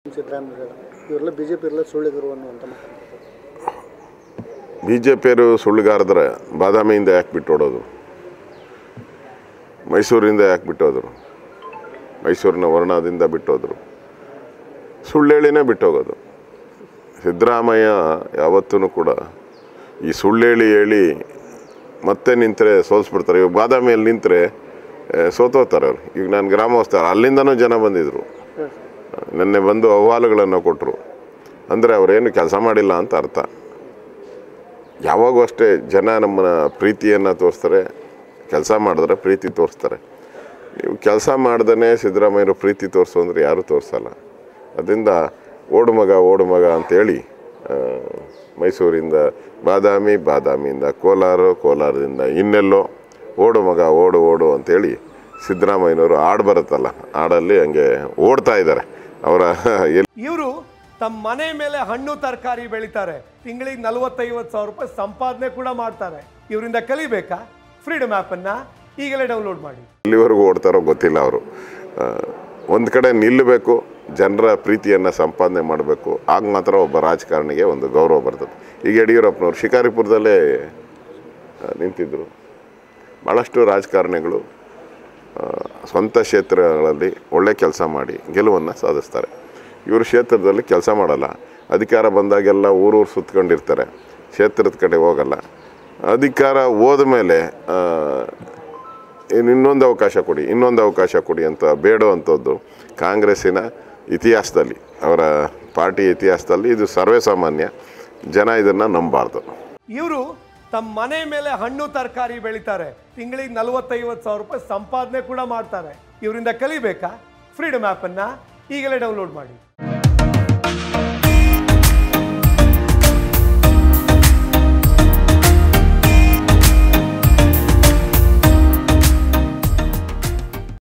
ಸಿದ್ದರಾಮಯ್ಯ ಇವರೆಲ್ಲ B J P ಎಲ್ಲ ಸುಳ್ಳಿಗರು ಅನ್ನುವಂಥ ಮಾತಾಡ್ತಾರೆ ಬಿ ಜೆ ಪಿಯವರು ಸುಳ್ಳುಗಾರದ್ರೆ ಬಾದಾಮಿಯಿಂದ ಯಾಕೆ ಬಿಟ್ಟೋಡೋದು ಮೈಸೂರಿಂದ ಯಾಕೆ ಬಿಟ್ಟೋದ್ರು ಮೈಸೂರಿನ ವರ್ಣದಿಂದ ಬಿಟ್ಟೋದ್ರು ಸುಳ್ಳೇಳಿನೇ ಬಿಟ್ಟೋಗೋದು ಸಿದ್ದರಾಮಯ್ಯ ಯಾವತ್ತೂ ಕೂಡ ಈ ಸುಳ್ಳೇಳಿ ಹೇಳಿ ಮತ್ತೆ ನಿಂತರೆ ಸೋಲ್ಸ್ಬಿಡ್ತಾರೆ ಇವಾಗ ಬಾದಾಮಿಯಲ್ಲಿ ನಿಂತರೆ ಸೋತೋಗ್ತಾರೆ ಅವ್ರು ಈಗ ನಾನು ಗ್ರಾಮವಾಸ್ತ ಅಲ್ಲಿಂದನೂ ಜನ ಬಂದಿದ್ದರು ನಿನ್ನೆ ಬಂದು ಅಹವಾಲುಗಳನ್ನು ಕೊಟ್ಟರು ಅಂದರೆ ಅವರೇನು ಕೆಲಸ ಮಾಡಿಲ್ಲ ಅಂತ ಅರ್ಥ ಯಾವಾಗೂ ಅಷ್ಟೇ ಜನ ನಮ್ಮನ್ನ ಪ್ರೀತಿಯನ್ನು ತೋರಿಸ್ತಾರೆ ಕೆಲಸ ಮಾಡಿದ್ರೆ ಪ್ರೀತಿ ತೋರಿಸ್ತಾರೆ ನೀವು ಕೆಲಸ ಮಾಡ್ದೇ ಸಿದ್ದರಾಮಯ್ಯರು ಪ್ರೀತಿ ತೋರಿಸು ಅಂದರೆ ಯಾರೂ ತೋರಿಸಲ್ಲ ಅದರಿಂದ ಓಡು ಮಗ ಓಡು ಮಗ ಅಂತೇಳಿ ಆ, ಮೈಸೂರಿಂದ ಬಾದಾಮಿ ಬಾದಾಮಿಯಿಂದ ಕೋಲಾರ ಕೋಲಾರದಿಂದ ಇನ್ನೆಲ್ಲೋ ಓಡು ಮಗ ಓಡು ಓಡು ಅಂತೇಳಿ ಸಿದ್ದರಾಮಯ್ಯನವರು ಹಾಡು ಬರುತ್ತಲ್ಲ ಹಾಡಲ್ಲಿ ಹಂಗೆ ಓಡ್ತಾ ಇದ್ದಾರೆ ಅವರ ಎಲ್ಲಿ ಇವರು ತಮ್ಮ ಮನೆ ಮೇಲೆ ಹಣ್ಣು ತರಕಾರಿ ಬೆಳಿತಾರೆ ತಿಂಗಳಿಗೆ ನಲವತ್ತೈವತ್ತು ಸಾವಿರ ರೂಪಾಯಿ ಸಂಪಾದನೆ ಕೂಡ ಮಾಡ್ತಾರೆ ಇವರಿಂದ ಕಲಿಬೇಕಾ ಫ್ರೀಡಮ್ ಆ್ಯಪನ್ನು ಈಗಲೇ ಡೌನ್ಲೋಡ್ ಮಾಡಿ ಎಲ್ಲಿವರೆಗೂ ಓಡ್ತಾರೋ ಗೊತ್ತಿಲ್ಲ ಅವರು ಒಂದು ಕಡೆ ನಿಲ್ಲಬೇಕು ಜನರ ಪ್ರೀತಿಯನ್ನು ಸಂಪಾದನೆ ಮಾಡಬೇಕು ಆಗ ಮಾತ್ರ ಒಬ್ಬ ರಾಜಕಾರಣಿಗೆ ಒಂದು ಗೌರವ ಬರ್ತದೆ ಈಗ ಯಡಿಯೂರಪ್ಪನವ್ರು ಶಿಕಾರಿಪುರದಲ್ಲೇ ಆ, ನಿಂತಿದ್ದರು ಭಾಳಷ್ಟು ರಾಜಕಾರಣಿಗಳು ಆ, ಸ್ವಂತ ಕ್ಷೇತ್ರಗಳಲ್ಲಿ ಒಳ್ಳೆ ಕೆಲಸ ಮಾಡಿ ಗೆಲುವನ್ನು ಸಾಧಿಸ್ತಾರೆ ಇವರು ಕ್ಷೇತ್ರದಲ್ಲಿ ಕೆಲಸ ಮಾಡಲ್ಲ ಅಧಿಕಾರ ಬಂದಾಗೆಲ್ಲ ಊರೂರು ಸುತ್ಕೊಂಡಿರ್ತಾರೆ ಕ್ಷೇತ್ರದ ಕಡೆ ಹೋಗಲ್ಲ ಅಧಿಕಾರ ಹೋದ ಮೇಲೆ ಇನ್ನು ಇನ್ನೊಂದು ಅವಕಾಶ ಕೊಡಿ ಇನ್ನೊಂದು ಅವಕಾಶ ಕೊಡಿ ಅಂತ ಬೇಡುವಂಥದ್ದು ಕಾಂಗ್ರೆಸ್ಸಿನ ಇತಿಹಾಸದಲ್ಲಿ ಅವರ ಪಾರ್ಟಿ ಇತಿಹಾಸದಲ್ಲಿ ಇದು ಸರ್ವೇ ಸಾಮಾನ್ಯ ಜನ ಇದನ್ನು ನಂಬಬಾರ್ದು ಇವರು ತಮ್ಮ ಮನೆ ಮೇಲೆ ಹಣ್ಣು ತರಕಾರಿ ಬೆಳಿತಾರೆ ತಿಂಗಳಿಗೆ ನಲವತ್ತೈವತ್ತು ಸಾವಿರ ರೂಪಾಯಿ ಸಂಪಾದನೆ ಕೂಡ ಮಾಡ್ತಾರೆ ಇವರಿಂದ ಕಲಿಬೇಕಾ ಫ್ರೀಡಮ್ ಆ್ಯಪನ್ನು ಈಗಲೇ ಡೌನ್ಲೋಡ್ ಮಾಡಿ